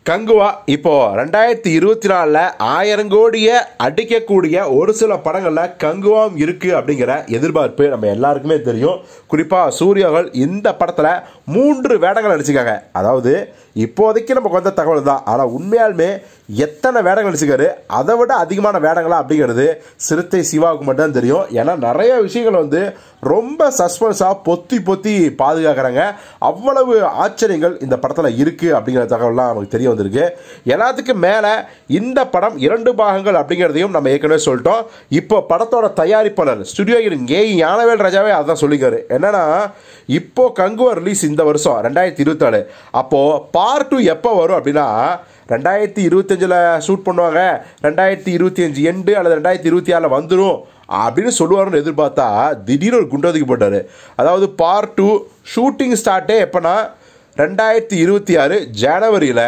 கங்குவா இப்போ ரெண்டாயிரத்தி இருபத்தி நாலில் ஆயிரம் கோடியை அடிக்கக்கூடிய ஒரு சில படங்களில் கங்குவாம் இருக்கு அப்படிங்கிற எதிர்பார்ப்பு நம்ம எல்லாருக்குமே தெரியும் குறிப்பாக சூர்யாகள் இந்த படத்தில் மூன்று வேடங்கள் நடிச்சிருக்காங்க அதாவது இப்போதைக்கு நமக்கு வந்த தகவல் தான் ஆனால் உண்மையாலுமே எத்தனை வேடங்கள் நடிச்சிருக்காரு அதை விட அதிகமான வேடங்களா அப்படிங்கிறது சிறுத்தை சிவாவுக்கு மட்டும் தெரியும் ஏன்னா நிறைய விஷயங்கள் வந்து ரொம்ப சஸ்பென்ஸாக பொத்தி பொத்தி பாதுகாக்கிறாங்க அவ்வளவு ஆச்சரியங்கள் இந்த படத்தில் இருக்குது அப்படிங்கிற தகவல்லாம் நமக்கு தெரிய வந்திருக்கு எல்லாத்துக்கும் மேலே இந்த படம் இரண்டு பாகங்கள் அப்படிங்கிறதையும் நம்ம ஏற்கனவே சொல்லிட்டோம் இப்போ படத்தோட தயாரிப்பாளர் ஸ்டுடியோ ஏ ஞானவேல் ராஜாவே அதான் சொல்லிக்காரு என்னன்னா இப்போ கங்குவா ரிலீஸ் இந்த வருஷம் ரெண்டாயிரத்தி இருபத்தாலு அப்போது பார்ட் டூ எப்போ வரும் அப்படின்னா ரெண்டாயிரத்தி இருபத்தஞ்சில் ஷூட் பண்ணுவாங்க ரெண்டாயிரத்தி இருபத்தி அஞ்சு எண்டு அல்லது ரெண்டாயிரத்தி இருபத்தி ஆறில் வந்துடும் அப்படின்னு சொல்லுவாருன்னு எதிர்பார்த்தா திடீர்னு ஒரு குண்டதுக்கு போட்டார் அதாவது பார்ட் டூ ஷூட்டிங் ஸ்டார்ட்டே எப்போனா ரெண்டாயிரத்தி இருபத்தி ஆறு ஜனவரியில்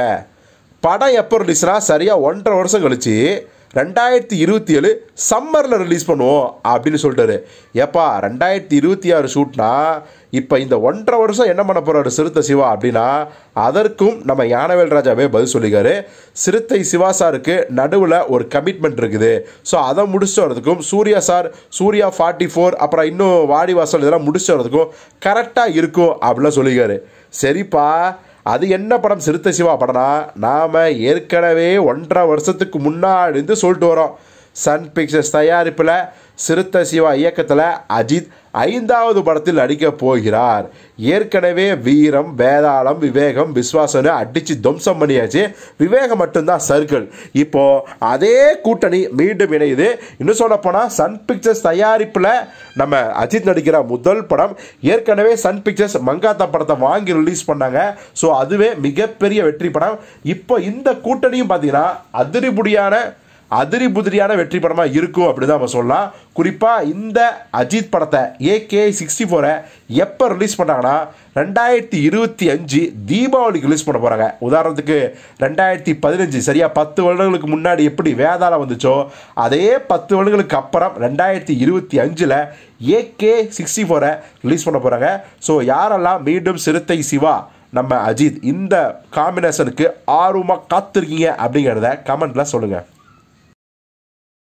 படம் எப்போ ரிலீஸ்னா சரியாக ஒன்றரை வருஷம் கழிச்சு ரெண்டாயிரத்தி இருபத்தி ஏழு சம்மரில் ரிலீஸ் பண்ணுவோம் அப்படின்னு சொல்லிட்டாரு ஏப்பா ரெண்டாயிரத்தி இருபத்தி ஆறு ஷூட்னா இப்போ இந்த ஒன்றரை வருஷம் என்ன பண்ண போகிறாரு சிறுத்தை சிவா அப்படின்னா அதற்கும் நம்ம யானவேல் ராஜாவே பதில் சொல்லிக்காரு சிறுத்தை சிவா சாருக்கு நடுவில் ஒரு கமிட்மெண்ட் இருக்குது ஸோ அதை முடிச்சுட்டு வரதுக்கும் Surya sir Surya forty four அப்புறம் இன்னும் வாடி வாசல் இதெல்லாம் முடிச்சுட்டு வரதுக்கும் கரெக்டாக இருக்கும் அப்படிலாம் சொல்லிக்காரு சரிப்பா அது என்ன படம் சிறுத்தை சிவா படம்னா நாம் ஏற்கனவே ஒன்றரை வருஷத்துக்கு முன்னாடி இருந்து சொல்லிட்டு வரோம் சன் பிக்சர்ஸ் தயாரிப்பில் சிறுத்தை சிவா இயக்கத்தில் அஜித் ஐந்தாவது படத்தில் நடிக்க போகிறார் ஏற்கனவே வீரம் வேதாளம் விவேகம் விஸ்வாசன்னு அடித்து துவம்சம் பண்ணியாச்சு விவேகம் மட்டும்தான் சர்க்கிள் இப்போ அதே கூட்டணி மீண்டும் இணையுது இன்னும் சொல்ல போனால் சன் பிக்சர்ஸ் தயாரிப்பில் நம்ம அஜித் நடிக்கிற முதல் படம் ஏற்கனவே சன் பிக்சர்ஸ் மங்காத்தா படத்தை வாங்கி ரிலீஸ் பண்ணாங்க ஸோ அதுவே மிகப்பெரிய வெற்றி படம் இப்போ இந்த கூட்டணியும் பார்த்தீங்கன்னா அதிரிபுடியான அதிரி புதிரியான வெற்றி படமாக இருக்கும் அப்படின்னு தான் நம்ம சொல்லலாம் குறிப்பாக இந்த அஜித் படத்தை ஏகே சிக்ஸ்டி ஃபோரை எப்போ ரிலீஸ் பண்ணாங்கன்னா ரெண்டாயிரத்தி இருபத்தி அஞ்சு தீபாவளிக்கு ரிலீஸ் பண்ண போகிறாங்க உதாரணத்துக்கு ரெண்டாயிரத்தி பதினஞ்சு சரியாக பத்து வருடங்களுக்கு முன்னாடி எப்படி வேதாளம் வந்துச்சோ அதே பத்து வருடங்களுக்கு அப்புறம் ரெண்டாயிரத்தி இருபத்தி அஞ்சில் ஏகே சிக்ஸ்டி ஃபோரை ரிலீஸ் பண்ண போகிறாங்க ஸோ யாரெல்லாம் மீண்டும் சிறுத்தை சிவா நம்ம அஜித் இந்த காம்பினேஷனுக்கு ஆர்வமாக காத்திருக்கீங்க அப்படிங்கிறத கமெண்ட்டில் சொல்லுங்கள்